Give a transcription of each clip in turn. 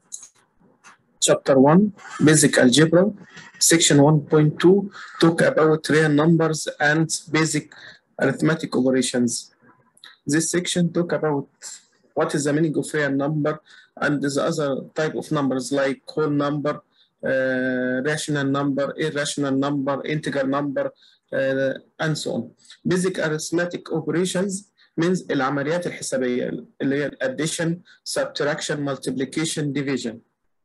Chapter 1 Basic Algebra Section 1.2 talk about real numbers and basic arithmetic operations. This section talk about what is the meaning of real number and the other type of numbers like whole number, uh, rational number, irrational number, integer number, uh, and so on. Basic arithmetic operations means العمليات الحسابية اللي هي addition, subtraction, multiplication, division.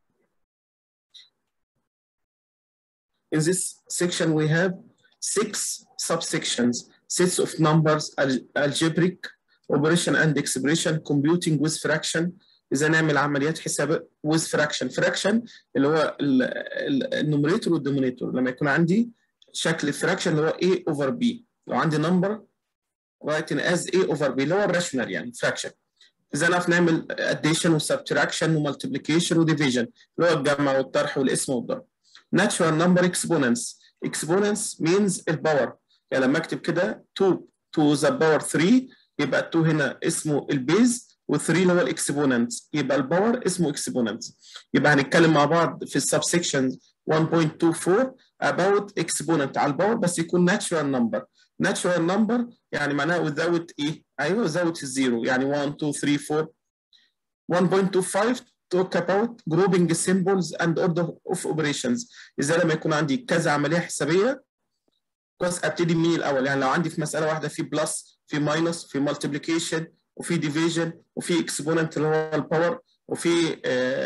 In this section, we have six subsections, sets of numbers, al- algebraic, operation and expression, computing with fraction, إذا نعمل عمليات حساب with fraction. fraction اللي هو النوميريتور والدينومينيتور لما يكون عندي شكل fraction اللي هو A over B. لو عندي number writing as A over B اللي هو الراشونال يعني fraction. إذا نعرف نعمل addition وسبتراكشن ومالتيبليكيشن وديفيجن اللي هو الجمع والطرح والاسم والضرب. natural number exponents exponents means الباور يعني لما اكتب كده 2 to the power 3 يبقى 2 هنا اسمه البيز و3 اللي هو الاكسبوننت يبقى الباور اسمه اكسبوننت يبقى هنتكلم مع بعض في السبسكشن 1.24 about exponent على الباور بس يكون natural number natural number يعني معناها without ايه ايوه without الزيرو يعني 1 2 3 4 1.25 talk about grouping symbols and order of operations ازاي لما يكون عندي كذا عمليه حسابيه بس ابتدي منين الاول يعني لو عندي في مساله واحده في بلس في ماينس في مالتيبليكيشن وفي ديفيجن وفي اكسبوننت اللي هو الباور وفي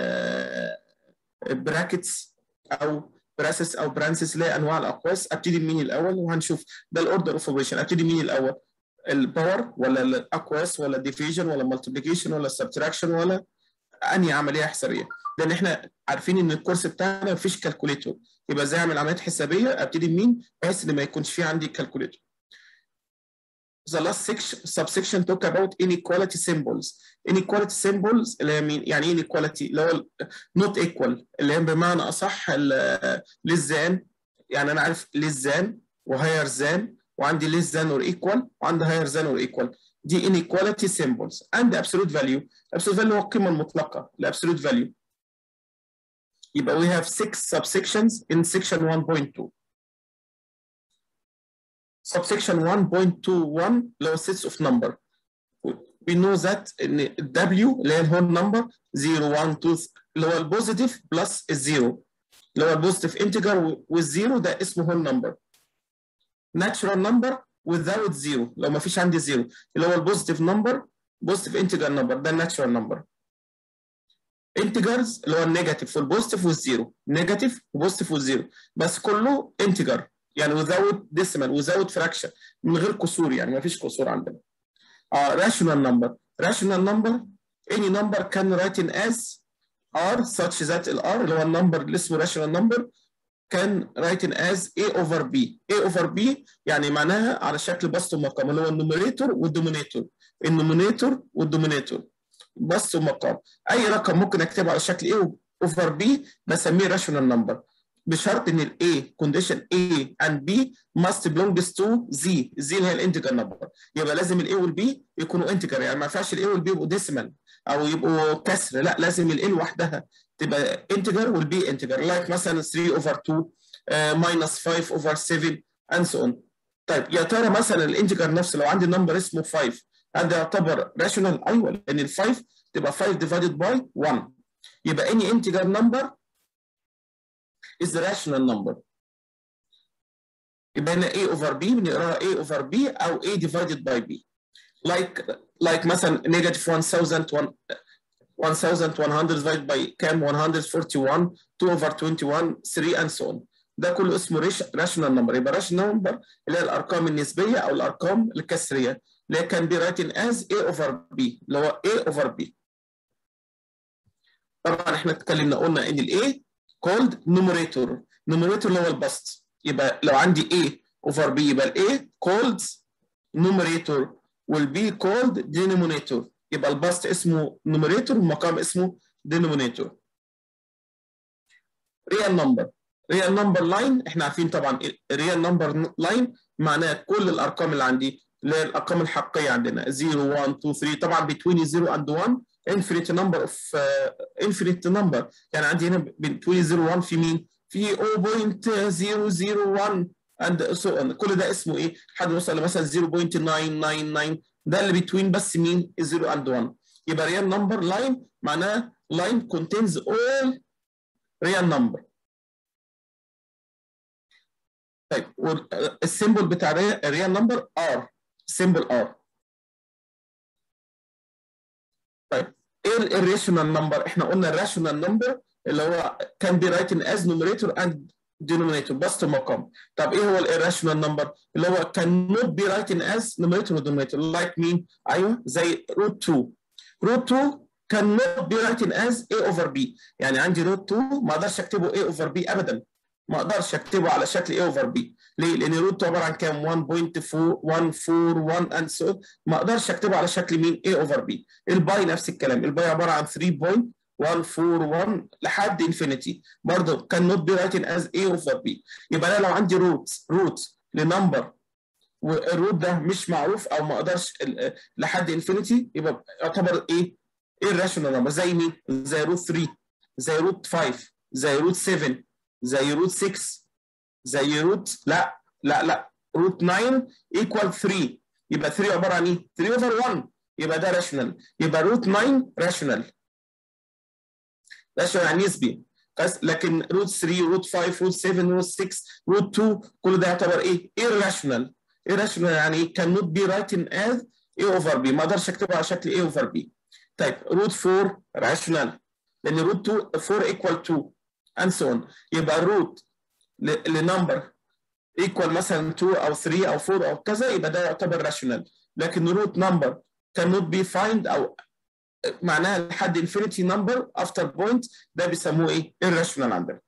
براكتس او براسس او برانسس اللي هي انواع الاقواس ابتدي منين الاول وهنشوف ده الاوردر اوف اوبريشن ابتدي منين الاول الباور ولا الاقواس ولا ديفيجن ولا مالتيبليكيشن ولا سبتراكشن ولا انهي عمليه حسابيه لان احنا عارفين ان الكورس بتاعنا مفيش كالكوليتور يبقى ازاي اعمل عمليات حسابيه ابتدي بمين بحيث ان ما يكونش في عندي كالكوليتور The last section, subsection talk about inequality symbols. Inequality symbols اللي هي مين؟ يعني ايه inequality؟ اللي هو not equal اللي هي بمعنى اصح less than يعني انا عارف less than وhigher than وعندي less than or equal وعندي higher than or equal. دي inequality symbols and absolute value. absolute value هو القيمة المطلقة ل absolute value. يبقى we have six subsections in section 1.2. Subsection 1.21 اللي هو sets of number. We know that ان W اللي هي الهول نمبر 0 1 2 اللي هو البوزيتيف بلس الزيرو اللي هو البوزيتيف انتجر والزيرو ده اسمه هول نمبر. Natural number without zero لو ما فيش عندي زيرو اللي هو البوزيتيف نمبر بوزيتيف انتجر نمبر ده الناتشورال نمبر انتجرز اللي هو النيجاتيف والبوزيتيف والزيرو نيجاتيف وبوزيتيف والزيرو بس كله انتجر يعني without decimal without fraction من غير كسور يعني ما فيش كسور عندنا اه rational number rational number any number can written as r such that ال r اللي هو النمبر اللي اسمه rational number كان written as a over b a over b يعني معناها على شكل بسط ومقام اللي هو النوميريتور والدومينيتور النومينيتور والدومينيتور بسط ومقام اي رقم ممكن اكتبه على شكل a over b بسميه rational number بشرط ان ال a condition a and b must belongs to z z اللي هي الانتجر نمبر يبقى لازم ال a وال b يكونوا انتجر يعني ما ينفعش ال a وال b يبقوا ديسيمال او يبقوا كسر لا لازم ال a لوحدها تبقى انتجر والبي انتجر لايك مثلا 3 اوفر 2 ماينس 5 اوفر 7 اند سو اون طيب يا ترى مثلا الانتجر نفسه لو عندي نمبر اسمه 5 هل ده يعتبر راشونال؟ ايوه لان ال 5 تبقى 5 ديفايدد باي 1 يبقى اني انتجر نمبر is the rational number يبقى هنا a over b بنقراها a over b او a divided by b like like مثلا negative 1000 1100 divided by كام 141 2 over 21 3 and so on ده كله اسمه rational number يبقى rational number اللي هي الارقام النسبيه او الارقام الكسريه اللي هي كان بي written as a over b اللي هو a over b طبعا احنا اتكلمنا قلنا ان ال a called numerator numerator اللي هو البسط يبقى لو عندي a over b يبقى ال a called numerator وال b called denominator يبقى البسط اسمه numerator والمقام اسمه denominator. real number real number line احنا عارفين طبعا real number line معناه كل الارقام اللي عندي اللي هي الارقام الحقيقيه عندنا 0 1 2 3 طبعا between 0 and 1 infinite number of uh, infinite number يعني عندي هنا بتقولي 0 1 في مين؟ في 0.001 and so on كل ده اسمه ايه؟ لحد وصل مثلا 0.999 ده اللي بتوين بس مين؟ 0 and 1 يبقى real number line معناها line contains all real number طيب السيمبل بتاع الريال نمبر ار سيمبل ار طيب ايه الريشنال نمبر احنا قلنا الراشونال نمبر اللي هو كان بي رايتن از نوميريتور اند denominator بسط مقام طب ايه هو الراشونال نمبر اللي هو كان نوت بي رايتن از نوميريتور ودينومينيتور لايك مين ايوه زي روت 2 روت 2 كان نوت بي رايتن از a اوفر b يعني عندي روت 2 ما اقدرش اكتبه a اوفر b ابدا ما اقدرش اكتبه على شكل a اوفر b ليه؟ لان روت عباره عن كام 1.141 اند سو ما اقدرش اكتبه على شكل مين a اوفر b الباي نفس الكلام الباي عباره عن 3.141 لحد انفينيتي برضه كان نوت بي رايتن از a اوفر b يبقى انا لو عندي روت روت لنمبر والروت ده مش معروف او ما اقدرش لحد انفينيتي يبقى يعتبر ايه؟ ايه الراشونال نمبر زي مين؟ زي روت 3 زي روت 5 زي روت 7 زي روت 6 زي روت لا لا لا روت 9 ايكوال 3 يبقى 3 عباره عن ايه؟ 3 اوفر 1 يبقى ده راشونال يبقى روت 9 راشونال راشونال يعني نسبي بس لكن روت 3 روت 5 روت 7 روت 6 روت 2 كل ده يعتبر ايه؟ irrational irrational يعني كان نوت بي رايتن از a اوفر b ما اقدرش اكتبه على شكل a اوفر b طيب روت 4 راشونال لان روت 2 4 ايكوال 2 and so on يبقى الروت لنمبر ايكوال مثلا 2 او 3 او 4 او كذا يبقى ده يعتبر راشونال لكن روت نمبر cannot be find او معناها لحد انفينيتي نمبر افتر بوينت ده بيسموه ايه؟ irrational عندنا.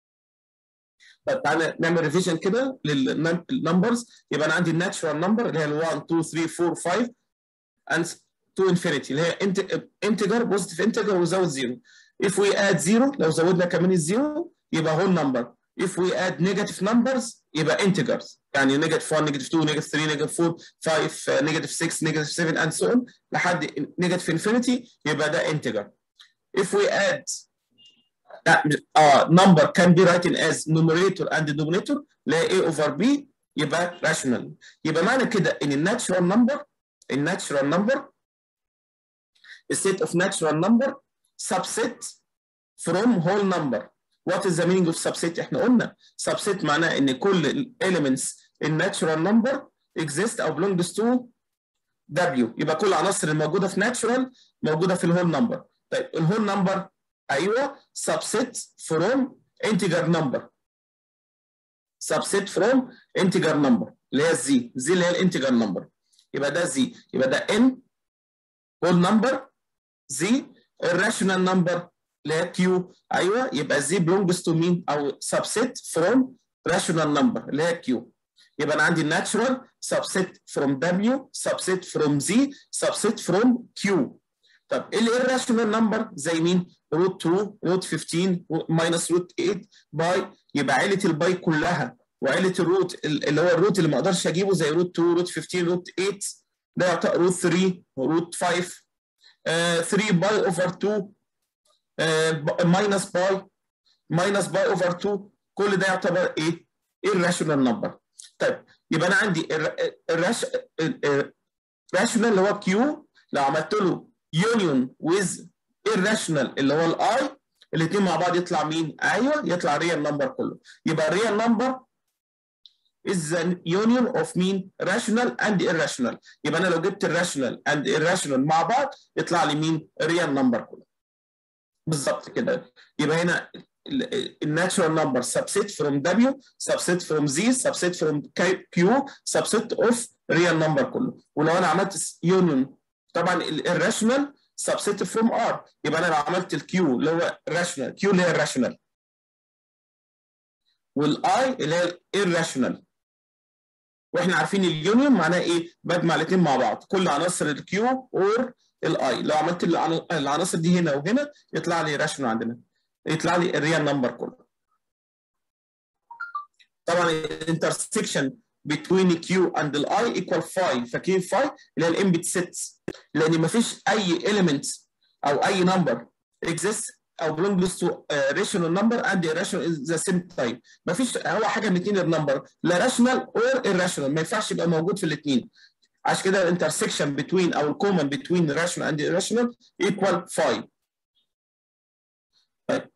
طيب تعالى نعمل ريفيجن كده للنمبرز يبقى انا عندي الناتشورال نمبر اللي هي ال 1 2 3 4 5 and to infinity اللي هي انتجر بوزيتيف انتجر وزود زيرو. If we add زيرو لو زودنا كمان الزيرو يبقى whole number. If we add negative numbers يبقى integers يعني negative 1 negative 2 negative 3 negative 4 5 negative 6 negative 7 and so on لحد negative infinity يبقى ده integer. If we add uh, number can be written as numerator and denominator لا a over b يبقى rational. يبقى معنى كده ان الناتشورال نمبر الناتشورال نمبر set of natural number subset from whole number. What is the meaning of subset؟ احنا قلنا subset معناه ان كل elements in natural number exist او belongs to W يبقى كل العناصر الموجودة في natural موجودة في الهول نمبر. طيب الهول نمبر ايوه subset from integer number. subset from integer number اللي هي الزي، زي اللي هي الانتجر نمبر. يبقى ده زي، يبقى ده n whole number زي الراشونال نمبر اللي هي كيو ايوه يبقى زي belongs to مين او subset from rational number اللي هي كيو يبقى انا عندي natural subset from W subset from Z subset from Q طب ايه الراشونال نمبر زي مين؟ روت 2 روت 15 ماينس روت 8 باي يبقى عيله الباي كلها وعيله الروت اللي هو الروت اللي ما اقدرش اجيبه زي روت 2 روت 15 روت 8 ده يعتبر روت 3 روت 5 3 باي اوفر 2 ماينس باي ماينس باي اوفر 2 كل ده يعتبر ايه؟ ايه الراشونال نمبر؟ طيب يبقى انا عندي الراشونال اللي هو كيو لو عملت له يونيون ويز الراشونال اللي هو الاي الاثنين مع بعض يطلع مين؟ ايوه يطلع ريال نمبر كله يبقى الريال نمبر is the union of مين؟ rational and irrational يبقى انا لو جبت الراشونال and irrational مع بعض يطلع لي مين؟ ريال نمبر كله بالظبط كده يبقى هنا الناتشورال نمبر subset from W subset from Z subset from Q subset of real number كله ولو انا عملت union طبعا الراشونال subset from R يبقى انا لو عملت الكيو اللي هو rational Q اللي هي الراشونال والاي اللي هي irrational واحنا عارفين اليونيون معناه ايه؟ بجمع الاثنين مع بعض كل عناصر الكيو اور الاي لو عملت العناصر دي هنا وهنا يطلع لي راشونال عندنا يطلع لي الريال نمبر كله طبعا الانترسكشن between Q and ال I equal phi فاكرين phi اللي هي الام بت 6 لان ما فيش اي element او اي number exists او belongs to uh, rational number and irrational is the same type مفيش هو حاجه من الاثنين النمبر لا rational or irrational ما ينفعش يبقى موجود في الاثنين عشان كده الانترسكشن between او الكومن between rational and irrational equal 5 طيب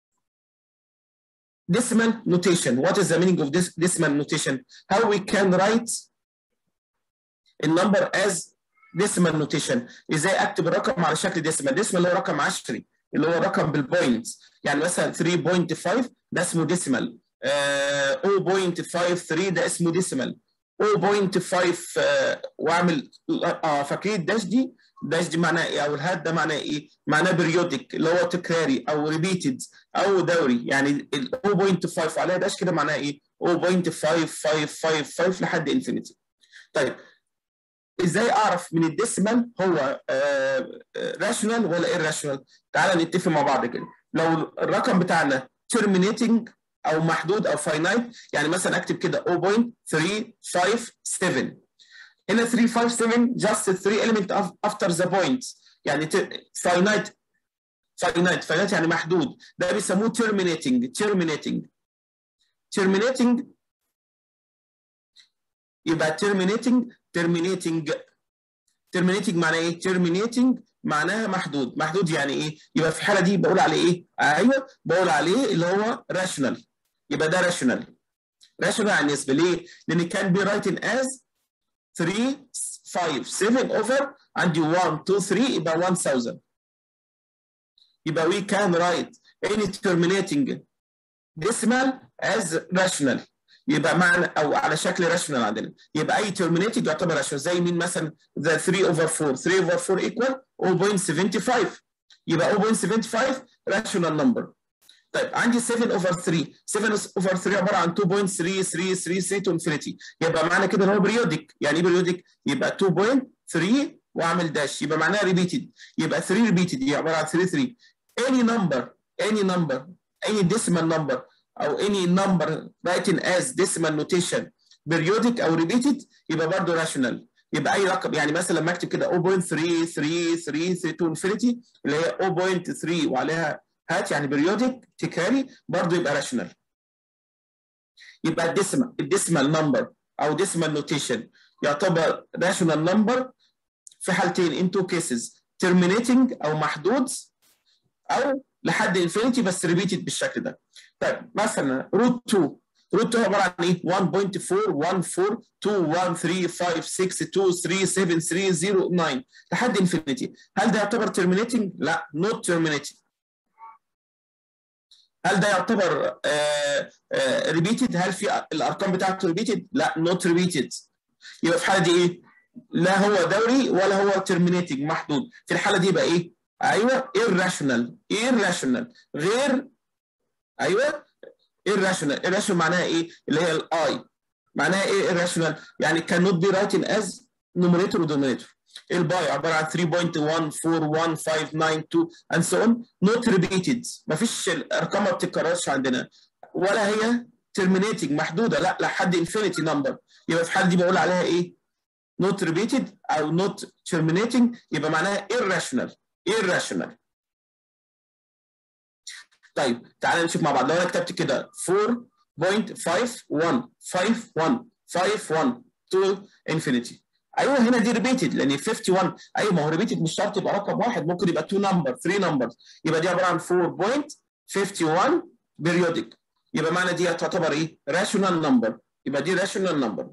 decimal notation what is the meaning of this decimal notation how we can write a number as decimal notation ازاي اكتب الرقم على شكل decimal decimal اللي هو رقم عشري اللي هو رقم بالبوينتس يعني مثلا 3.5 ده اسمه ديسيمال آه 0.53 ده اسمه ديسيمال 0.5 آه واعمل اه فاكرين الداش دي الداش دي معناها ايه او الهات ده معناه ايه معناه بريودك اللي هو تكراري او ريبيتد او دوري يعني ال 0.5 عليها داش كده معناها ايه 0.5555 لحد انفينيتي طيب ازاي اعرف من الديسيمال هو راشونال ولا ايراشونال تعال نتفق مع بعض كده لو الرقم بتاعنا terminating او محدود او finite يعني مثلا اكتب كده 0.357 هنا 357 just 3 element after the point يعني finite finite finite يعني محدود ده بيسموه terminating terminating terminating يبقى terminating terminating terminating معناه ايه؟ terminating معناها محدود، محدود يعني ايه؟ يبقى في الحاله دي بقول عليه ايه؟ ايوه بقول عليه اللي هو rational يبقى ده rational rational يعني نسبه ليه؟ لان كان بي written as 3 5 7 over عندي 1 2 3 يبقى 1000 يبقى we can write any terminating decimal as rational يبقى معنى او على شكل راشونال عندنا يبقى اي ترمينيتد يعتبر راشونال زي مين مثلا ذا 3 اوفر 4 3 اوفر 4 ايكوال 0.75 يبقى 0.75 راشونال نمبر طيب عندي 7 اوفر 3 7 اوفر 3 عباره عن 2.3333 تو انفينيتي يبقى معنى كده ان هو بريودك يعني ايه بريودك يبقى 2.3 واعمل داش يبقى معناها ريبيتد يبقى 3 ريبيتد هي عباره عن 3 3 any number any number any decimal number او any number written as decimal notation periodic او repeated يبقى برضه rational يبقى اي رقم يعني مثلا لما اكتب كده 0.3333 to infinity اللي هي 0.3 وعليها هات يعني periodic تكراري برضه يبقى rational يبقى الديسمال الديسمال نمبر او ديسمال نوتيشن يعتبر rational number في حالتين in two cases terminating او محدود او لحد انفينيتي بس ريبيتد بالشكل ده طيب مثلا روت 2 روت 2 عباره عن ايه 1.4142135623730 لحد انفينيتي هل ده يعتبر terminating لا not terminating هل ده يعتبر ريبيتد هل في الارقام بتاعته ريبيتد لا not repeated يبقى في الحاله دي ايه لا هو دوري ولا هو terminating محدود في الحاله دي يبقى ايه ايوه irrational irrational غير ايوه irrational irrational معناها ايه اللي هي الاي معناها ايه irrational يعني cannot be written as numerator و denominator الباي عباره عن 3.141592 and so on not repeated مفيش الارقام ما بتتكررش عندنا ولا هي terminating محدوده لا لحد infinity number يبقى في الحاله دي بقول عليها ايه not repeated او not terminating يبقى معناها irrational irrational طيب تعالى نشوف مع بعض لو انا كتبت كده 4.515151 to infinity ايوه هنا دي ريبيتد لان 51 ايوه ما هو ريبيتد مش شرط يبقى رقم واحد ممكن يبقى 2 نمبر 3 نمبرز يبقى دي عباره عن 4.51 periodic يبقى معنى دي تعتبر ايه؟ rational number يبقى دي rational number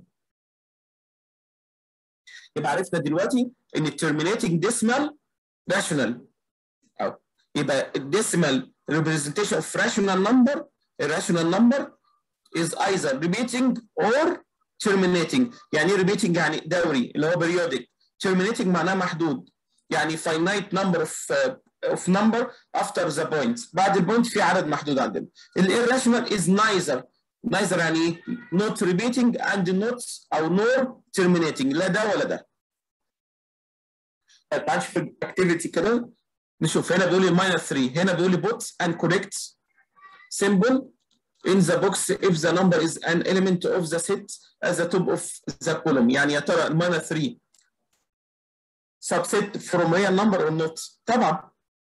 يبقى عرفنا دلوقتي ان terminating decimal rational أو يبقى decimal representation of rational number a rational number is either repeating or terminating يعني ايه repeating يعني دوري اللي هو periodic terminating معناه محدود يعني finite number of uh, of number after the point بعد البوينت في عدد محدود عندنا irrational is neither neither يعني ايه not repeating and not او nor terminating لا ده ولا ده طيب تعال نشوف الاكتيفيتي كده نشوف هنا بيقول لي minus 3 هنا بيقول لي put and correct symbol in the box if the number is an element of the set at the top of the column يعني يا ترى minus 3 subset from real number or not طبعا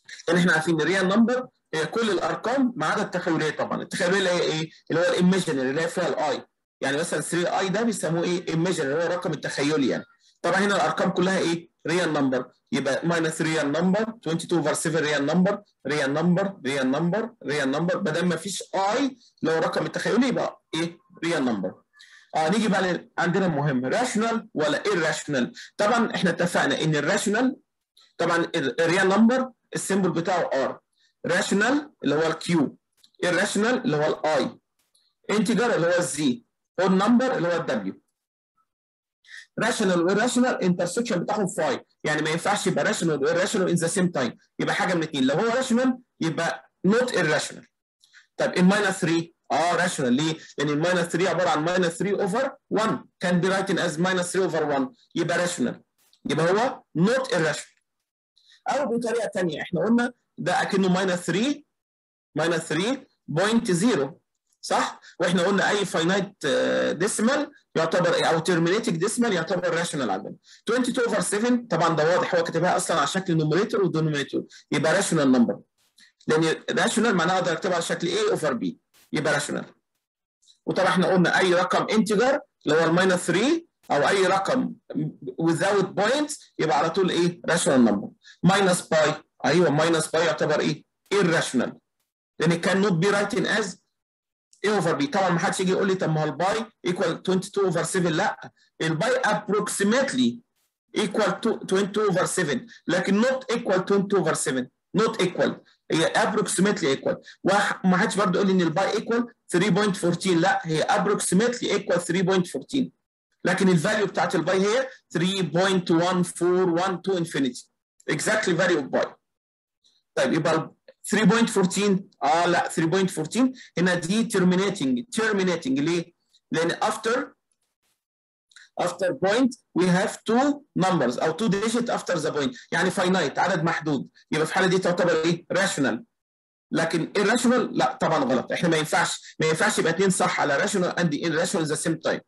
لان احنا عارفين ان ريال نمبر هي كل الارقام ما عدا التخيليه طبعا التخيليه اللي هي ايه اللي هو الايميجنري اللي هي فيها الاي يعني مثلا 3 اي ده بيسموه ايه ايميجنري اللي هو الرقم التخيلي يعني طبعا هنا الارقام كلها ايه ريال نمبر يبقى ماينس ريال نمبر 22 اوفر 7 ريال نمبر ريال نمبر ريال نمبر ريال نمبر ما دام ما فيش اي اللي هو الرقم التخيلي يبقى ايه ريال نمبر اه نيجي بقى عندنا المهم راشونال ولا irrational طبعا احنا اتفقنا ان الراشونال طبعا الريال نمبر السيمبل بتاعه ار راشونال اللي هو الكيو irrational اللي هو الاي انتجر اللي هو الزي هول نمبر اللي هو الدبليو راشونال والراشونال انترسكشن بتاعهم فاي يعني ما ينفعش يبقى راشونال والراشونال ان ذا سيم تايم يبقى حاجه من الاثنين لو هو راشونال يبقى نوت irrational طب الماينس 3 اه راشونال ليه؟ لان الماينس 3 عباره عن ماينس 3 اوفر 1 كان بي رايتن از ماينس 3 اوفر 1 يبقى راشونال يبقى هو نوت irrational او بطريقه ثانيه احنا قلنا ده اكنه ماينس 3 ماينس 3 بوينت 0 صح؟ واحنا قلنا اي فاينايت ديسيمال يعتبر او ترمينيتنج ديسيمال يعتبر راشونال عندنا 22 اوفر 7 طبعا ده واضح هو كاتبها اصلا على شكل نوميريتور ودينومينيتور يبقى راشونال نمبر لان راشونال معناها اقدر اكتبها على شكل A اوفر B يبقى راشونال وطبعا احنا قلنا اي رقم انتجر اللي هو الماينس 3 او اي رقم without points يبقى على طول ايه راشونال نمبر ماينس باي ايوه ماينس باي يعتبر ايه irrational لان كان نوت بي رايتن از A اوفر B طبعا ما حدش يجي يقول لي طب ما هو الباي ايكوال 22 اوفر 7 لا الباي approximately equal to 22 اوفر 7 لكن not equal 22 اوفر 7 not equal هي approximately equal وما حدش برضه يقول لي ان الباي equal 3.14 لا هي approximately equal 3.14 لكن الفاليو بتاعت الباي هي 3.1412 to infinity exactly value of باي طيب يبقى 3.14 اه لا 3.14 هنا دي terminating terminating ليه؟ لان after after point we have two numbers او two digit after the point يعني finite عدد محدود يبقى في الحاله دي تعتبر ايه؟ rational لكن irrational لا طبعا غلط احنا ما ينفعش ما ينفعش يبقى اثنين صح على rational and irrational at the same time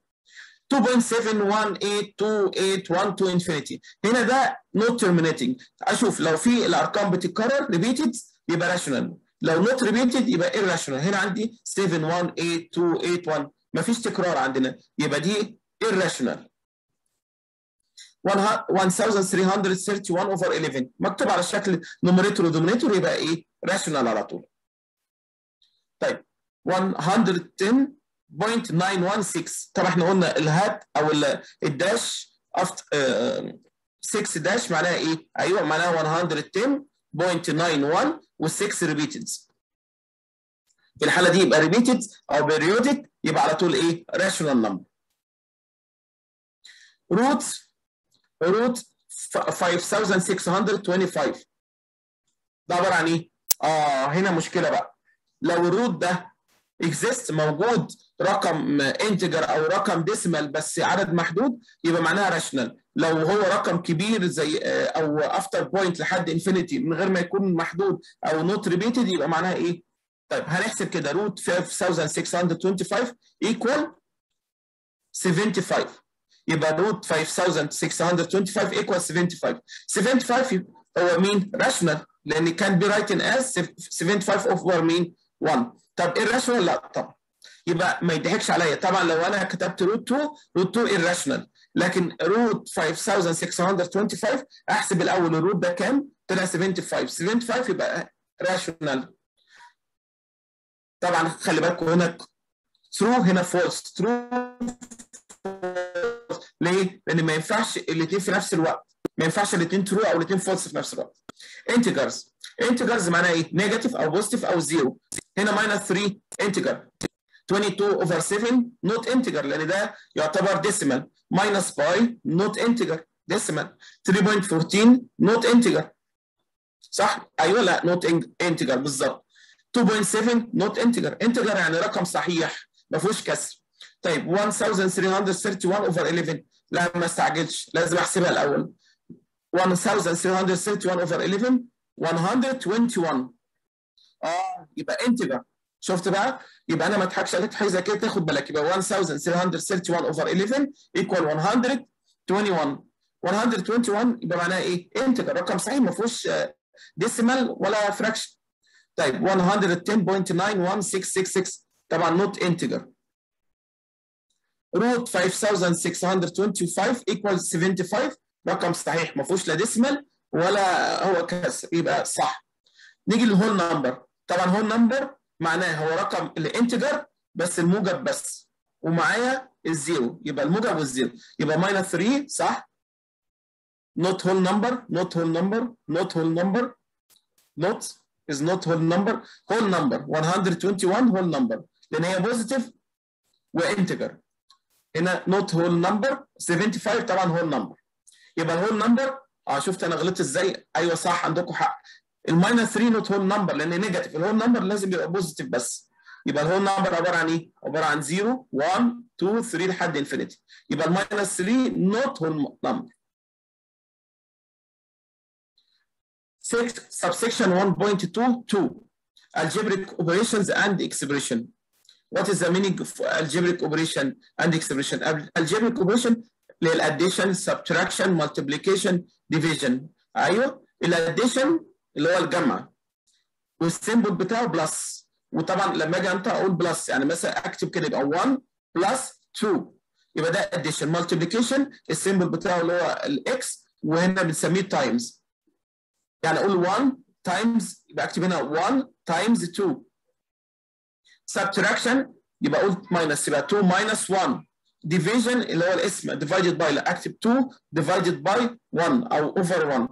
2.7182812 to infinity هنا ده not terminating اشوف لو في الارقام بتتكرر repeated يبقى راشونال لو نوت ريبيتد يبقى irrational هنا عندي 718281 مفيش تكرار عندنا يبقى دي irrational 1331 اوفر 11 مكتوب على شكل نوميريتور ودومينيتور يبقى ايه راشونال على طول طيب 110.916 طبعا احنا قلنا الهات او الداش 6 داش معناها ايه ايوه معناها 110 0.91 وال6 ريبيتد في الحاله دي يبقى ريبيتد او بيريودك يبقى على طول ايه راشونال نمبر روت روت 5625 ده عباره عن ايه؟ اه هنا مشكله بقى لو الروت ده اكزيست موجود رقم انتجر او رقم ديسيمال بس عدد محدود يبقى معناها راشونال لو هو رقم كبير زي او افتر بوينت لحد انفينيتي من غير ما يكون محدود او نوت ريبيتد يبقى معناها ايه؟ طيب هنحسب كده روت 5625 ايكوال 75 يبقى روت 5625 ايكوال 75 75 هو مين؟ راشونال لان كان بي رايتن از 75 اوفر مين؟ 1 طب irrational لا طبعا يبقى ما يضحكش عليا طبعا لو انا كتبت روت 2 روت 2 irrational لكن روت 5625 احسب الاول الروت ده كام؟ طلع 75 75 يبقى راشونال طبعا خلي بالكم هنا ترو هنا فولس ترو ليه؟ لان ما ينفعش الاثنين في نفس الوقت ما ينفعش الاثنين ترو او الاثنين فولس في نفس الوقت انتجرز انتجرز معناها ايه؟ نيجاتيف او بوزيتيف او زيرو هنا ماينس 3 انتجر 22 اوفر 7 نوت انتجر لان ده يعتبر ديسيمال ماينس باي نوت انتجر ديسيمال 3.14 نوت انتجر صح؟ ايوه لا نوت انتجر بالظبط 2.7 نوت انتجر انتجر يعني رقم صحيح ما فيهوش كسر طيب 1331 اوفر 11 لا ما استعجلش لازم احسبها الاول 1331 اوفر 11 121 اه يبقى انتجر شفت بقى يبقى انا ما اضحكش عليك حاجه زي كده تاخد بالك يبقى 1331 اوفر 11 ايكوال 121 121 يبقى معناها ايه؟ انتجر رقم صحيح ما فيهوش ديسيمال ولا فراكشن طيب 110.91666 طبعا نوت انتجر روت 5625 equals 75 رقم صحيح ما فيهوش لا ديسيمال ولا هو كسر يبقى صح نيجي للهول نمبر طبعا هول نمبر معناه هو رقم الانتجر بس الموجب بس ومعايا الزيرو يبقى الموجب والزيرو يبقى ماينس 3 صح not whole number not whole number not whole number not is not whole number whole number 121 whole number لان هي بوزيتيف وانتجر هنا not whole number 75 طبعا whole number يبقى الهول نمبر اه شفت انا غلطت ازاي ايوه صح عندكم حق الماينس 3 نوت هول نمبر لان نيجاتيف الهول نمبر لازم يبقى بوزيتيف بس يبقى الهول نمبر عباره عن ايه؟ عباره عن 0 1 2 3 لحد انفينيتي يبقى الماينس 3 نوت هول نمبر 6 subsection 1.22 algebraic operations and expression what is the meaning of algebraic operation and expression algebraic operation للاديشن subtraction multiplication division ايوه الاديشن اللي هو الجمع والسيمبل بتاعه بلس وطبعا لما اجي انت اقول بلس يعني مثلا اكتب كده يبقى 1 بلس 2 يبقى ده اديشن مالتيبليكيشن السيمبل بتاعه اللي هو الاكس وهنا بنسميه تايمز يعني اقول 1 تايمز يبقى اكتب هنا 1 تايمز 2 subtraction يبقى اقول ماينس يبقى 2 ماينس 1 division اللي هو الاسم divided by لا اكتب 2 divided by 1 او over 1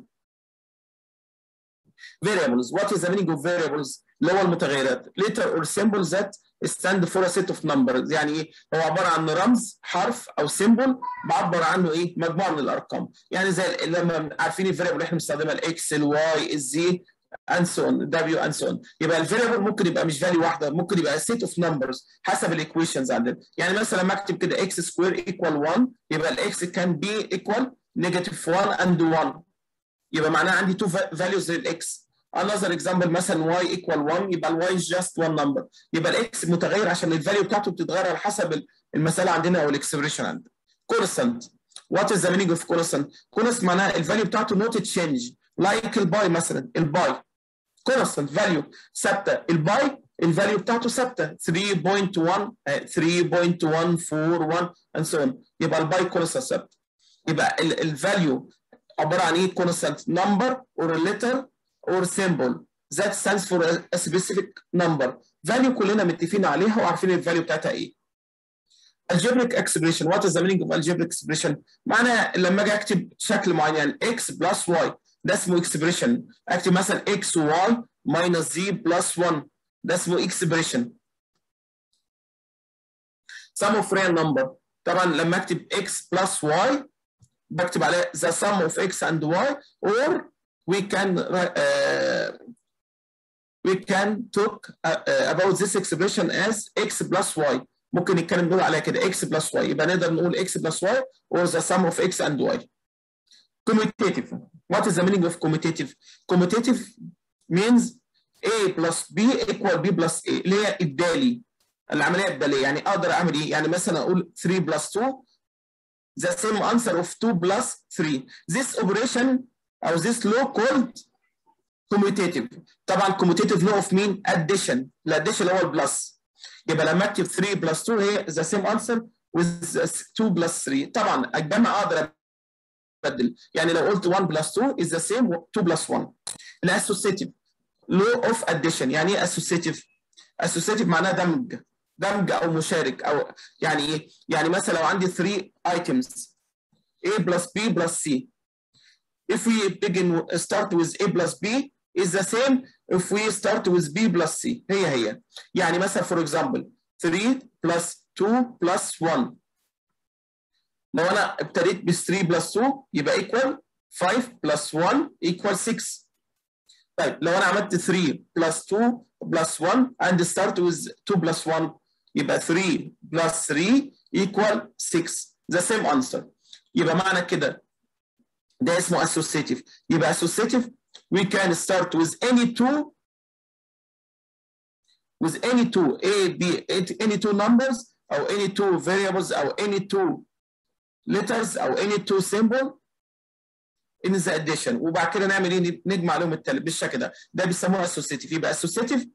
variables what is the meaning of variables اللي هو المتغيرات letter or symbols that stand for a set of numbers يعني ايه هو عباره عن رمز حرف او سيمبل بعبر عنه ايه مجموعه من الارقام يعني زي لما عارفين الفاريبل اللي احنا بنستخدمها الاكس الواي الزي and so on W and so on يبقى الفاريبل ممكن يبقى مش فاليو واحده ممكن يبقى set of numbers حسب الايكويشنز عندنا يعني مثلا لما اكتب كده x square equal 1 يبقى الاكس كان be equal negative 1 and 1 يبقى معناها عندي two values للاكس another example مثلا y equal 1 يبقى ال y is just one number يبقى الاكس متغير عشان الفاليو بتاعته بتتغير على حسب المساله عندنا او الاكسبريشن عندنا constant what is the meaning of constant constant معناها الفاليو بتاعته not change like الباي مثلا الباي constant value ثابته الباي الفاليو بتاعته ثابته 3.1 3.141 and so on يبقى الباي constant ثابته يبقى الفاليو عباره عن ايه constant number or a letter or symbol that stands for a specific number value كلنا متفقين عليها وعارفين الفاليو بتاعتها ايه algebraic expression what is the meaning of algebraic expression معناها لما اجي اكتب شكل معين يعني x plus y ده اسمه expression اكتب مثلا x y minus z plus 1 ده اسمه expression sum of real number طبعا لما اكتب x plus y بكتب عليه the sum of x and y or we can uh, we can talk uh, about this expression as x plus y ممكن نتكلم نقول عليها كده x plus y يبقى نقدر نقول x plus y or the sum of x and y commutative what is the meaning of commutative commutative means a plus b equal b plus a اللي هي الدالي العمليه الداليه يعني اقدر اعمل ايه يعني مثلا اقول 3 plus 2 the same answer of 2 plus 3 this operation او this law called commutative طبعا commutative law of مين addition الاديشن هو البلس يبقى لما اكتب 3 plus 2 هي the same answer with 2 plus 3 طبعا الجمع اقدر ابدل يعني لو قلت 1 plus 2 is the same 2 plus 1 الاسوسيتيف law of addition يعني ايه associative associative معناها دمج دمج او مشارك او يعني ايه يعني مثلا لو عندي 3 items a plus b plus c if we begin start with a plus b is the same if we start with b plus c هي هي يعني مثلا for example 3 plus 2 plus 1 لو انا ابتديت ب 3 plus 2 يبقى equal 5 plus 1 equal 6 طيب لو انا عملت 3 plus 2 plus 1 and start with 2 plus 1 يبقى 3 plus 3 equal 6 the same answer يبقى معنى كده ده اسمه associative يبقى associative we can start with any two with any two A, B, any two numbers أو any two variables أو any two letters أو any two symbol ان ذا اديشن وبعد كده نعمل ايه نجمع عليهم التالت بالشكل ده ده بيسموه اسوسيتيف يبقى اسوسيتيف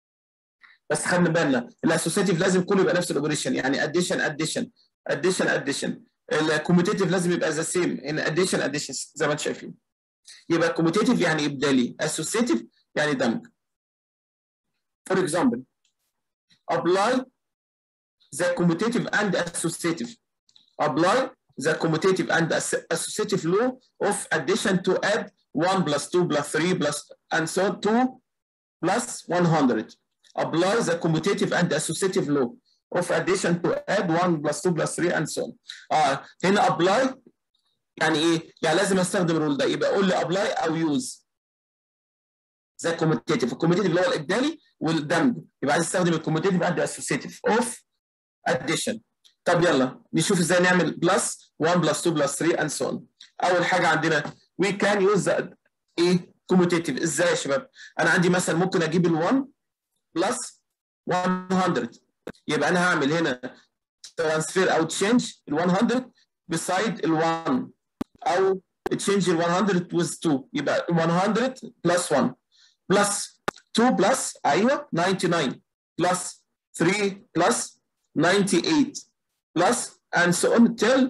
بس خلي بالنا الاسوسيتيف لازم كله يبقى نفس الاوبريشن يعني اديشن اديشن اديشن اديشن الكوميتيتيف لازم يبقى ذا سيم ان اديشن اديشن زي ما انتم شايفين يبقى كوميتيتيف يعني ابدالي اسوسيتيف يعني دمج for example apply the commutative and associative apply the commutative and associative law of addition to add 1 plus 2 plus 3 plus and so 2 plus 100 apply the commutative and associative law of addition to add 1 plus 2 plus 3 and so on. اه هنا apply يعني ايه؟ يعني لازم استخدم الرول ده يبقى قول لي apply او use زي الكوميتيتيف الكوميتيتيف اللي هو الابدالي والدمج يبقى عايز استخدم الكوميتيتيف اند اسوسيتيف اوف اديشن طب يلا نشوف ازاي نعمل بلس 1 بلس 2 بلس 3 اند سو اون اول حاجه عندنا وي كان يوز ايه كوميتيتيف ازاي يا شباب انا عندي مثلا ممكن اجيب ال1 بلس 100 يبقى انا هعمل هنا ترانسفير او تشينج ال 100 بسايد ال 1 او تشينج ال 100 with 2 يبقى 100 بلس 1 بلس 2 بلس ايوه 99 بلس 3 بلس 98 بلس and so on till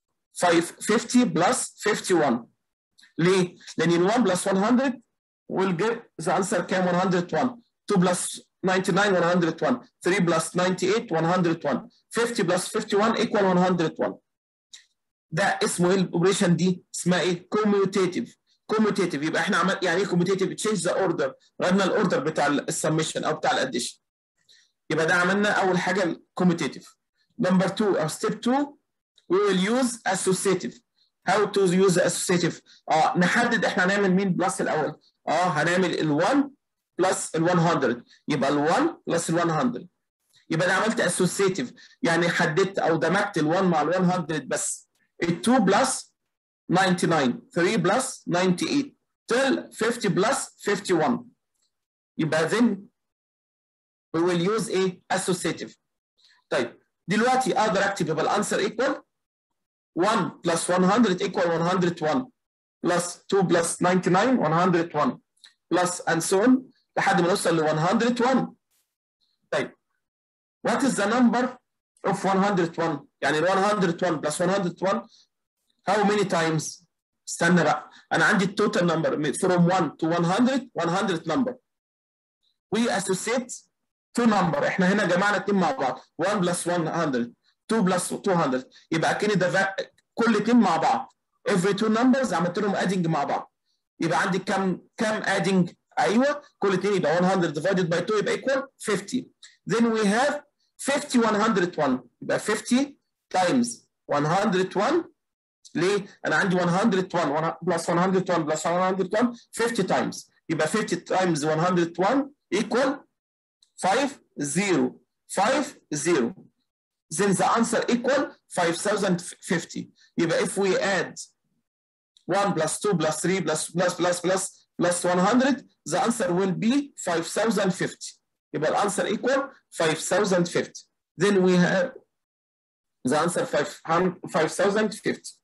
50 بلس 51 ليه؟ لان ال 1 بلس 100 will give the answer كام 101 2 بلس 99 101 3 بلس 98 101 50 بلس 51 equal 101 ده اسمه ايه الاوبريشن دي؟ اسمها ايه؟ كوميوتيتيف كوميوتيتيف يبقى احنا عمل يعني ايه كوميوتيتيف؟ تشينج ذا اوردر غيرنا الاوردر بتاع السمشن او بتاع الاديشن يبقى ده عملنا اول حاجه الكوميوتيتيف نمبر 2 او ستيب 2 we will use associative how to use associative اه نحدد احنا هنعمل مين بلس الاول اه هنعمل ال1 بلس ال100 يبقى ال1 بلس ال100 يبقى انا عملت associative يعني حددت او دمجت ال1 مع ال100 بس ال2 بلس 99 3 بلس 98 till 50 بلس 51 يبقى then we will use ايه associative طيب دلوقتي اقدر اكتب يبقى الانسر equal 1 plus 100 equal 101 plus 2 plus 99 101 plus and so on لحد ما نوصل ل 101 طيب what is the number of 101 يعني ال 101 plus 101 how many times استنى بقى انا عندي التوتال نمبر from 1 to 100 100 number we associate two number احنا هنا جمعنا اتنين مع بعض 1 plus 100 2 plus 200 يبقى كده ده كل اتنين مع بعض every two numbers عملت لهم adding مع بعض يبقى عندي كام كام adding ايوه كل اتنين يبقى 100 divided by 2 يبقى equal 50 then we have 50 101 يبقى 50 times 101 ليه؟ انا عندي 101 بلس 101 بلس 101 50 times يبقى 50 times 101 equal 5 0 5 0 then the answer equal 5050 يبقى if we add 1 plus 2 plus 3 plus plus plus plus plus 100 the answer will be 5050 يبقى الانسر equal 5050 then we have the answer 5050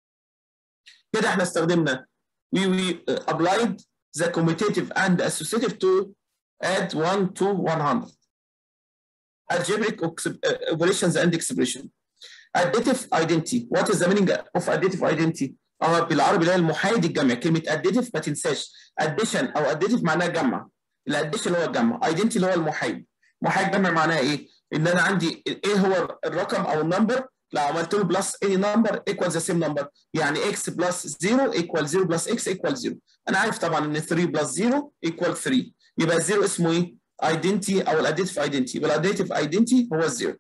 كده احنا استخدمنا we, we applied the commutative and associative to add 1 to 100 algebraic operations and expression additive identity what is the meaning of additive identity اه بالعربي اللي هي المحايد الجمع كلمه additive ما تنساش addition او additive معناها جمع الاديشن هو الجمع identity اللي هو المحايد محايد جمع معناها ايه ان انا عندي ايه هو الرقم او النمبر لو عملت له بلس any number equals the same number يعني x بلس 0 equal 0 بلس x equal 0 انا عارف طبعا ان 3 بلس 0 equal 3 يبقى الزيرو اسمه ايه identity او الاديتيف identity يبقى الاديتيف identity هو الزيرو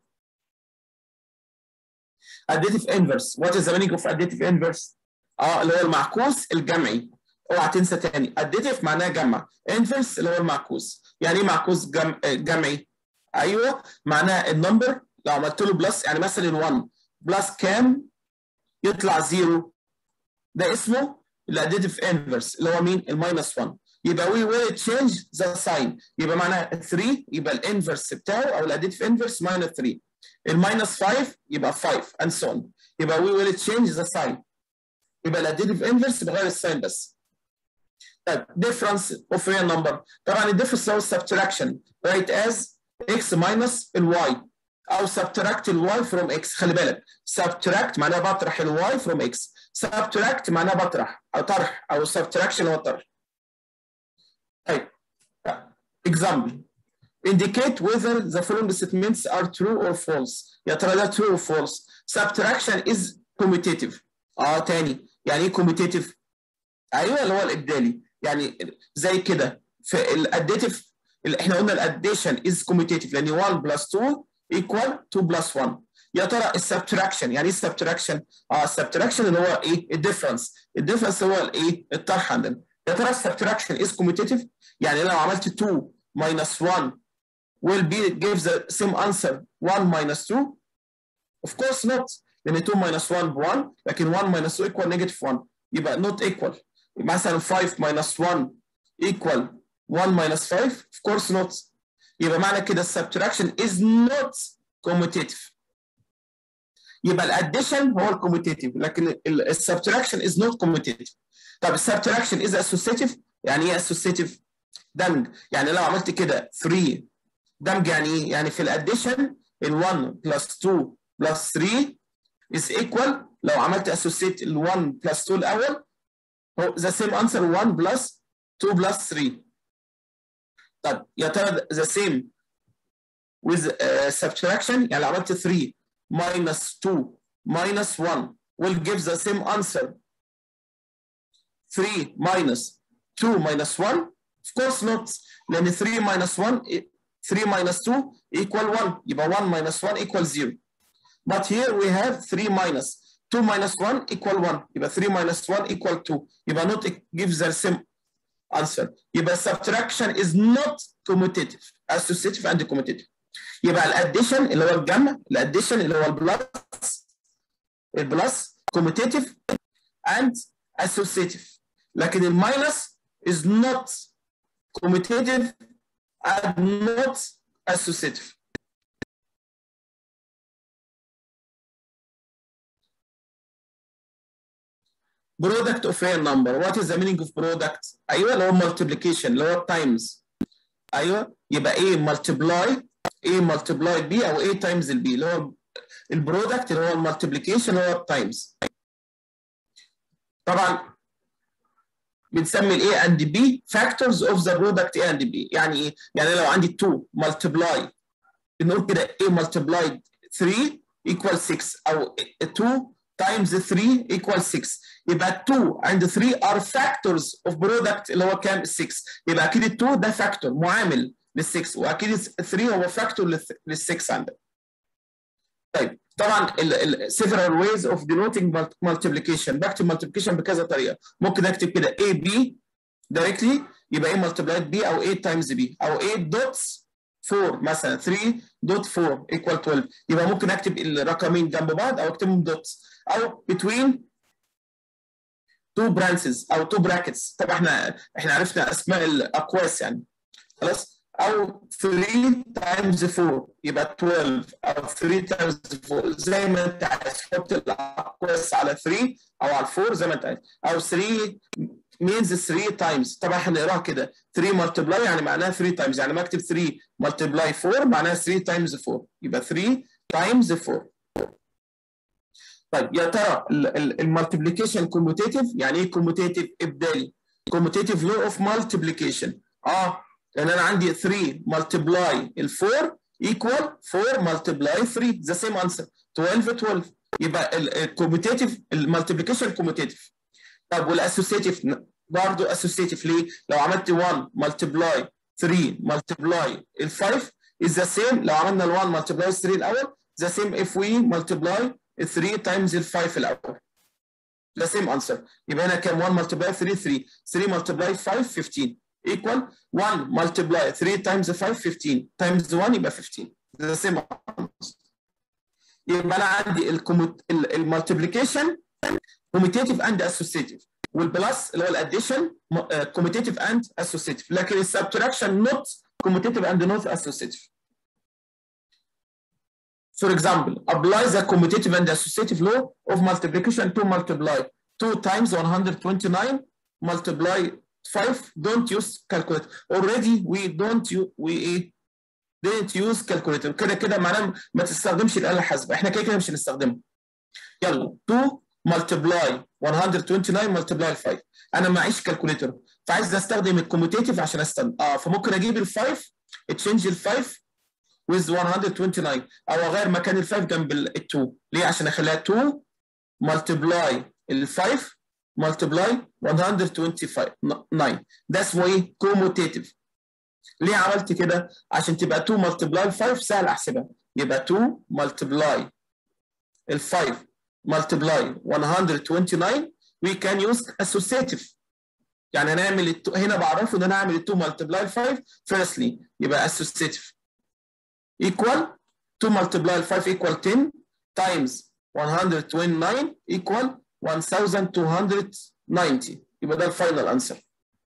additive inverse what is the meaning of additive inverse اه اللي هو المعكوس الجمعي اوعى تنسى تاني additive معناه جمع inverse اللي هو المعكوس يعني ايه معكوس جم... جمعي ايوه معناه النمبر لو عملت له بلس يعني مثلا 1 بلس كام يطلع زيرو ده اسمه الاديتيف انفرس اللي هو مين الماينس 1 يبقى وي ويل تشينج ذا ساين يبقى معناها 3 يبقى الانفرس بتاعه او الاديتيف انفرس ماينس 3 الماينس 5 يبقى 5 and so on يبقى وي ويل تشينج ذا ساين يبقى الاديتيف انفرس بغير الساين بس طيب difference of real number طبعا الديفرنس هو السبتراكشن write as x minus الواي او subtract الواي from x خلي بالك subtract معناها بطرح الواي from x subtract معناها بطرح او طرح او subtraction هو الطرح طيب example indicate whether the following statements are true or false يا ترى ده true or false subtraction is commutative اه تاني يعني ايه commutative ايوه اللي هو الابدالي يعني زي كده في الاديتيف احنا قلنا الاديشن از كوميتيتيف لان 1 بلس 2 ايكوال 2 بلس 1 يا ترى السبتراكشن يعني ايه السبتراكشن؟ اه السبتراكشن اللي هو ايه؟ الديفرنس الديفرنس هو الايه؟ الطرح عندنا يا ترى السبتراكشن از كوميتيتيف يعني لو عملت 2 minus 1 will be give the same answer 1 minus 2 of course not لان 2 minus 1 ب 1 لكن 1 minus 2 equal negative 1 يبقى not equal مثلا 5 minus 1 equal 1 minus 5 of course not يبقى معنى كده subtraction is not commutative يبقى الاديشن هو الكوميتيتيف لكن السبتراكشن is not commutative طب السبتراكشن is associative يعني ايه associative دمج يعني لو عملت كده 3 دمج يعني ايه يعني في الاديشن ال 1 plus 2 plus 3 is equal لو عملت associate ال 1 plus 2 الاول هو the same answer 1 plus 2 plus 3 طب يا ترى the same with uh, subtraction يعني لو عملت 3 minus 2 minus 1 will give the same answer 3 minus 2 minus 1 of course not لان 3 minus 1 3 minus 2 equal 1 يبقى 1 minus 1 equal 0 but here we have 3 minus 2 minus 1 equal 1 يبقى 3 minus 1 equal 2 يبقى not gives the same answer يبقى subtraction is not commutative associative and commutative يبقى الاديشن اللي هو الجمع الاديشن اللي هو البلس البلس commutative and associative لكن الماينس is not commutative and not associative product of real number what is the meaning of product ايوه اللي هو multiplication اللي هو times ايوه يبقى ايه multiply a multiply b او a times البي اللي هو البرودكت اللي هو المالتيبليكيشن هو التايمز طبعا بنسمي ال A and B factors of the product A and B يعني ايه؟ يعني لو عندي 2 multiply بنقول كده A multiplied 3 equal 6 او 2 times 3 equal 6 يبقى 2 and 3 are factors of product اللي هو كام 6 يبقى اكيد ال 2 ده فاكتور معامل لل 6 واكيد 3 هو فاكتور لل 6 عندك طيب طبعا ال several ways of denoting multiplication بكتب multiplication بكذا طريقه ممكن اكتب كده a b directly يبقى a multiplied b او a times b او a dots 4 مثلا 3 دوت 4 equal 12 يبقى ممكن اكتب الرقمين جنب بعض او اكتبهم دوتس او between two branches او two brackets طبعا احنا احنا عرفنا اسماء الاقواس يعني خلاص او 3 تايمز 4 يبقى 12 او 3 تايمز 4 زي ما انت عايز حط الاقواس على 3 او على 4 زي ما انت عايز او 3 means 3 تايمز طبعا هنقراها كده 3 ملتبلاي يعني معناها 3 تايمز يعني ما اكتب 3 ملتبلاي 4 معناها 3 تايمز 4 يبقى 3 تايمز 4 طيب يا ترى المالتيبليكيشن كوموتيتيف يعني ايه كوموتيتيف ابدالي كوموتيتيف لو اوف مالتيبليكيشن اه لان انا عندي 3 ملتبلاي ال 4 equal 4 ملتبلاي 3 ذا سيم انسر 12 12 يبقى الكوموتيتيف المالتيبليكيشن كوموتيتيف طب والاسوسيتيف برضه اسوسيتيف ليه؟ لو عملت 1 ملتبلاي 3 ملتبلاي ال 5 is the same لو عملنا ال 1 ملتبلاي 3 الاول the same if we multiply 3 times ال 5 الاول the same answer يبقى هنا كام 1 multiply 3 3 3 multiply 5 15 equal 1 multiply 3 times 5 15 times 1 يبقى 15 the same answer يبقى انا عندي المالتيبليكيشن كوميتيتيف اند اسوسيتيف والبلس اللي هو الاديشن كوميتيتيف اند اسوسيتيف لكن السبتراكشن نوت كوميتيتيف اند نوت اسوسيتيف For example, apply the commutative and associative law of multiplication to multiply. 2 times 129 multiply 5 don't use calculator already we don't use we ايه didn't use calculator كده كده معناه ما تستخدمش الاله الحاسبه احنا كده كده مش هنستخدمها يلا 2 multiply 129 multiply 5 انا معيش كالكوليتر فعايز استخدم الكوميتيتيف عشان استخدم اه فممكن اجيب ال 5 تشينج ال 5 with 129 او اغير مكان ال 5 جنب ال 2 ليه عشان اخليها 2 multiply ال 5 multiply 129 ده اسمه ايه كوموتيتيف ليه عملت كده عشان تبقى 2 multiply 5 سهل احسبها يبقى 2 multiply ال 5 multiply 129 we can use associative يعني هنعمل التو... هنا بعرفه ان انا هعمل ال 2 multiply 5 firstly يبقى associative equal 2 multiply 5 equal 10 times 129 equal 1290 يبقى ده الفاينل انسر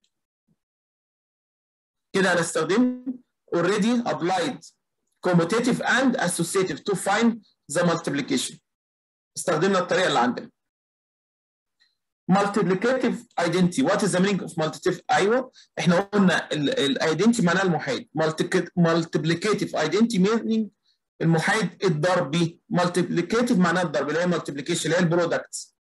كده انا استخدمت already applied commutative and associative to find the multiplication استخدمنا الطريقه اللي عندنا multiplicative identity what is the meaning of multiplicative ايوه احنا قلنا الايدنتي معناها المحايد multiplicative identity meaning المحايد الضربي multiplicative معناها الضرب اللي هي multiplication اللي هي البرودكت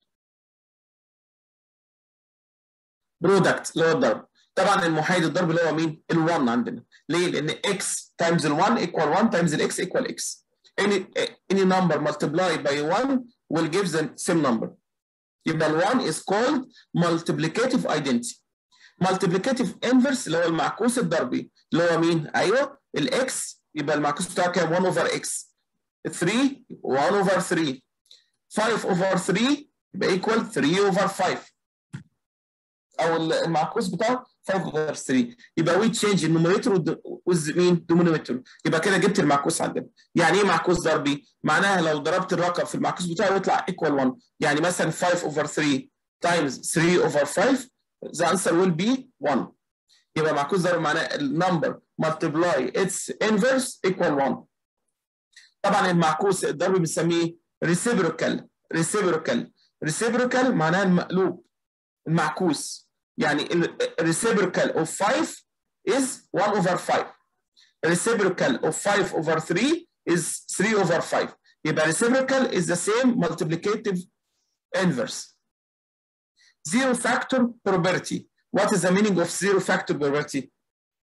برودكت اللي هو الضرب طبعا المحايد الضرب اللي هو مين؟ ال1 عندنا ليه؟ لان x times ال1 equal 1 times ال x equal x any any number multiplied by 1 will give the same number يبقى ال1 is called multiplicative identity multiplicative inverse اللي هو المعكوس الضربي اللي هو مين؟ ايوه الاكس يبقى المعكوس بتاعه كام 1 over x 3 1 over 3 5 over 3 يبقى equal 3 over 5 او المعكوس بتاعه 5 over 3 يبقى وي تشينج النوميريتور وذ مين دومينيتور يبقى كده جبت المعكوس عندنا يعني ايه معكوس ضربي معناها لو ضربت الرقم في المعكوس بتاعه يطلع ايكوال 1 يعني مثلا 5 over 3 times 3 over 5 the answer will be 1 يبقى معكوس ضربي معناه النمبر multiply its inverse equal 1 طبعا المعكوس الضربي بنسميه reciprocal reciprocal reciprocal معناها المقلوب المعكوس يعني reciprocal of 5 is 1 over 5 reciprocal of 5 over 3 is 3 over 5 يبقى reciprocal is the same multiplicative inverse zero factor property what is the meaning of zero factor property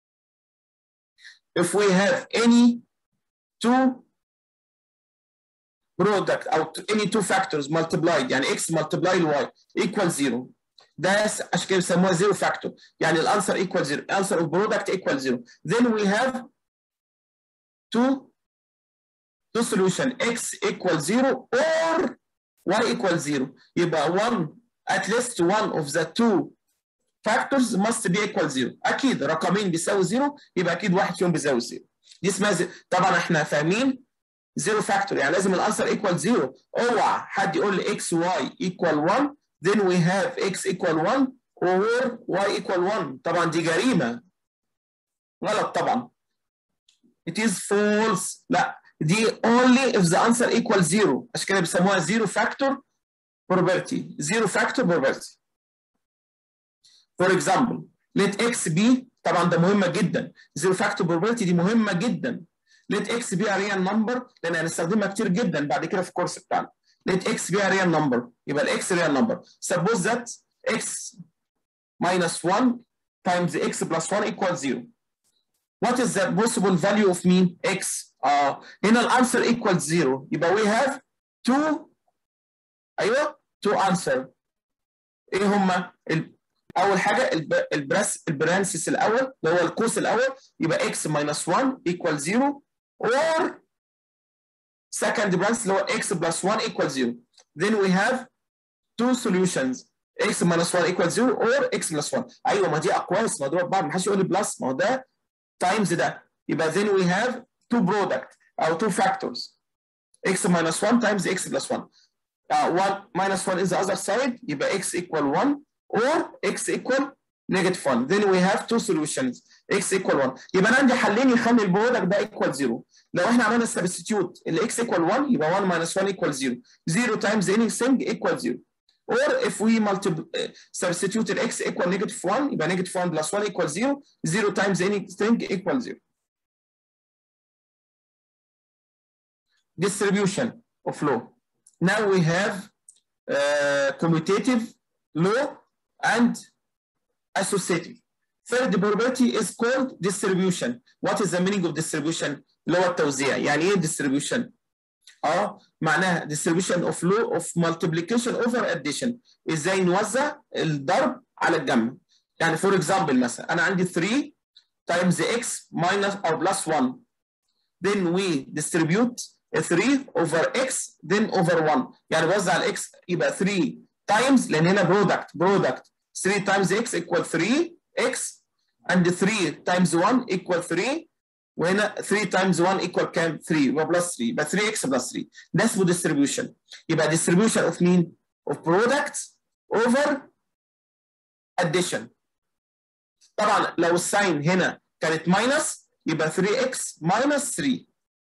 if we have any two product او any two factors multiplied يعني x multiply y equal 0 ده عشان كده بيسموها زيرو فاكتور يعني الانسر ايكوال زيرو الانسر اوف برودكت ايكوال زيرو then we have two two solution x equal 0 or y equal 0 يبقى one at least one of the two factors must be equal 0 اكيد رقمين بيساوي 0 يبقى اكيد واحد فيهم بيساوي 0 دي اسمها زي... طبعا احنا فاهمين زيرو فاكتور يعني لازم الانسر ايكوال 0 اوعى حد يقول لي x y equal 1 then we have x equal 1 or y equal 1 طبعا دي جريمة غلط طبعا it is false لا دي only if the answer equal 0 عشان كده بيسموها zero factor property zero factor property for example let x be طبعا ده مهمة جدا zero factor property دي مهمة جدا let x be a real number لان هنستخدمها كتير جدا بعد كده في الكورس بتاعنا let x be a real number يبقى ال x real number suppose that x minus 1 times x plus 1 equals 0 what is the possible value of mean x اه هنا الانسر equals 0 يبقى we have two ايوه two answer ايه هما اول حاجه البراس البرانسيس الاول اللي هو القوس الاول يبقى x minus 1 equals 0 or second branch اللي هو x plus 1 equals 0 then we have two solutions x minus 1 equals 0 or x plus 1 ايوه ما دي اقواس مضروبه ببعض ما حدش يقول لي بلس ما هو ده تايمز ده يبقى then we have two product او two factors x minus 1 times x plus 1 uh, 1 minus 1 is the other side يبقى x equal 1 or x equal negative 1 then we have two solutions x equal 1 يبقى انا عندي حلين يخلي البرودكت ده equal 0 لو احنا عملنا substitute ال x equal 1 يبقى 1 minus 1 equal 0 0 times anything equal 0 or if we multiply uh, substitute x equal negative 1 يبقى negative 1 plus 1 equals 0 0 times anything equals 0 distribution of law now we have uh, commutative law and associative third property is called distribution what is the meaning of distribution اللي هو التوزيع يعني ايه distribution اه معناها distribution of law of multiplication over addition ازاي نوزع الضرب على الجمع يعني for example مثلا انا عندي 3 times x minus or plus 1 then we distribute 3 over x then over 1 يعني بوزع الاكس يبقى 3 times لان هنا product product 3 times x equal 3 x and 3 times 1 equal 3 وهنا 3 times 1 equal كام 3 يبقى بلس 3 يبقى 3x بلس 3 ده اسمه distribution يبقى distribution of مين of products over addition طبعا لو الساين هنا كانت ماينس يبقى 3x minus 3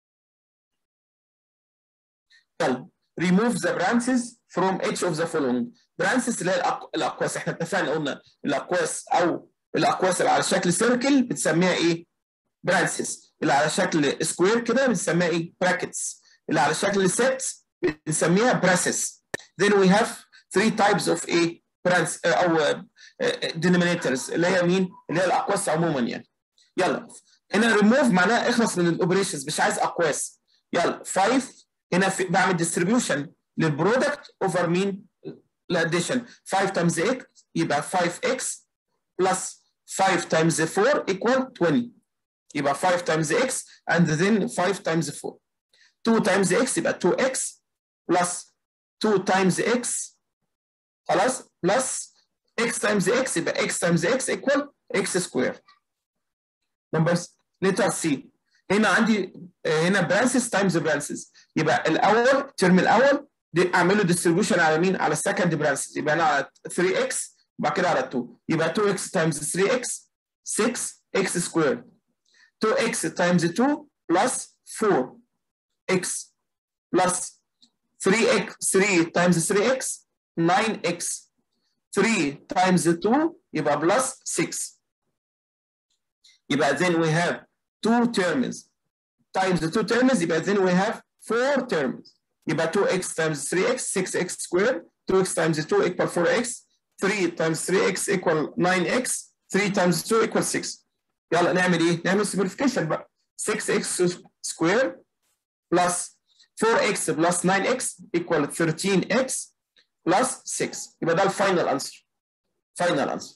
طيب remove the branches from each of the following branches اللي هي الاقواس احنا اتفقنا قلنا الاقواس او الاقواس اللي على شكل سيركل بتسميها ايه برانسز اللي على شكل سكوير كده بنسميها ايه براكتس اللي على شكل ست بنسميها براسس then we have three types of ايه برانس او denominators اللي هي مين اللي هي الاقواس عموما يعني يلا هنا ريموف معناها اخلص من الاوبريشنز مش عايز اقواس يلا 5 هنا في بعمل ديستريبيوشن للبرودكت اوفر مين الاديشن 5 تايمز 8 يبقى 5x بلس 5 تايمز 4 equal 20 يبقى 5 تايمز x and then 5 تايمز 4 2 تايمز x يبقى 2x بلس 2 تايمز x خلاص بلس x تايمز x يبقى x تايمز x equal x سكوير نمبر ليتر سي هنا عندي هنا برانسز تايمز برانسز يبقى الاول الترم الاول دي اعمل له ديستريبيوشن على مين؟ على السكند برانسز يبقى انا على 3x وبعد كده على 2 يبقى 2x تايمز 3x 6x سكوير 2x تايمز 2 بلس 4x بلس 3x 3 تايمز 3x 9x 3 تايمز 2 يبقى بلس 6 يبقى then we have two terms times the two terms يبقى then we have four terms يبقى 2x times 3x 6x squared 2x times 2 equal 4x 3 times 3x equal 9x 3 times 2 equal 6 يلا نعمل ايه؟ نعمل simplification بقى 6x squared plus 4x plus 9x equal 13x plus 6 يبقى ده الفاينل انسر فاينل انسر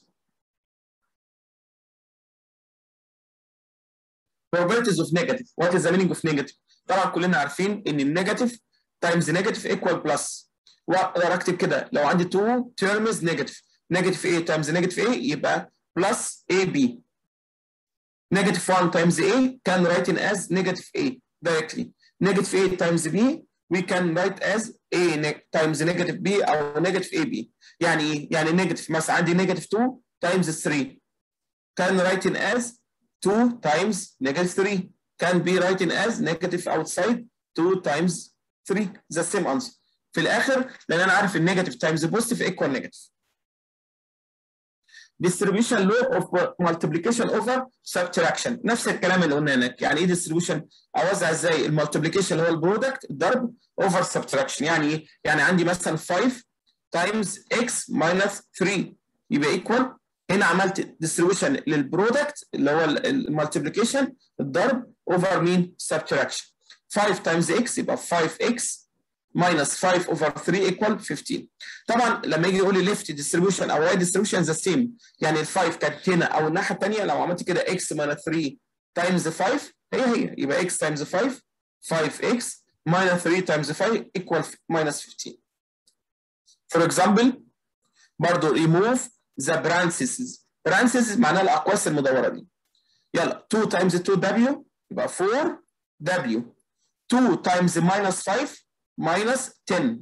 probabilities of negative what is the meaning of negative طبعا كلنا عارفين ان النيجاتيف تايمز نيجاتيف ايكوال بلس واقدر اكتب كده لو عندي 2 terms نيجاتيف نيجاتيف A تايمز نيجاتيف A يبقى بلس AB negative 1 times A can write in as negative A directly negative A times B we can write as A times negative B او negative AB يعني ايه؟ يعني negative مثلا عندي negative 2 times 3 can write in as 2 times negative 3 can be written as negative outside 2 times 3 the same answer في الاخر لان انا عارف النيجاتيف تايمز بوزيتيف ايكوال نيجاتيف distribution law of multiplication over subtraction نفس الكلام اللي قلنا هناك يعني ايه distribution اوزع ازاي المالتيبليكيشن اللي هو البرودكت الضرب over subtraction يعني ايه يعني عندي مثلا 5 times x minus 3 يبقى equal هنا عملت distribution للبرودكت اللي هو المالتيبليكيشن الضرب over مين subtraction 5 times x يبقى 5x minus 5 over 3 equal 15 طبعا لما يجي يقول لي left distribution او right distribution the same يعني ال 5 كانت هنا او الناحيه الثانيه لو عملت كده x minus 3 times 5 هي هي يبقى x times 5 5x minus 3 times 5 equal minus 15 for example برضه remove the branches branches معناها الاقواس المدوره دي يلا 2 times 2w يبقى 4w 2 times minus 5 minus 10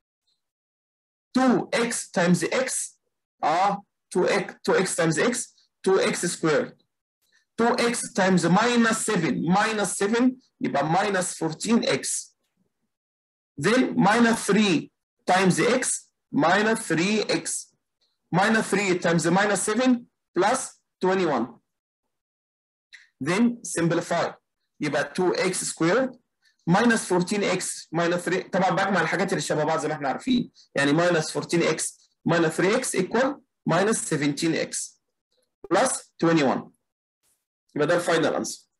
2x times x اه 2x 2x times x 2x squared 2x times minus 7 minus 7 يبقى minus 14x then minus 3 times x minus 3x minus 3 times minus 7 plus 21 then simplify يبقى 2x squared minus 14x minus 3 طبعا بجمع الحاجات اللي شبه بعض زي ما احنا عارفين يعني minus 14x minus 3x equal minus 17x plus 21 يبقى ده الفاينل انسر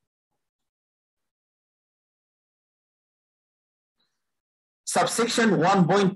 subsection 1.2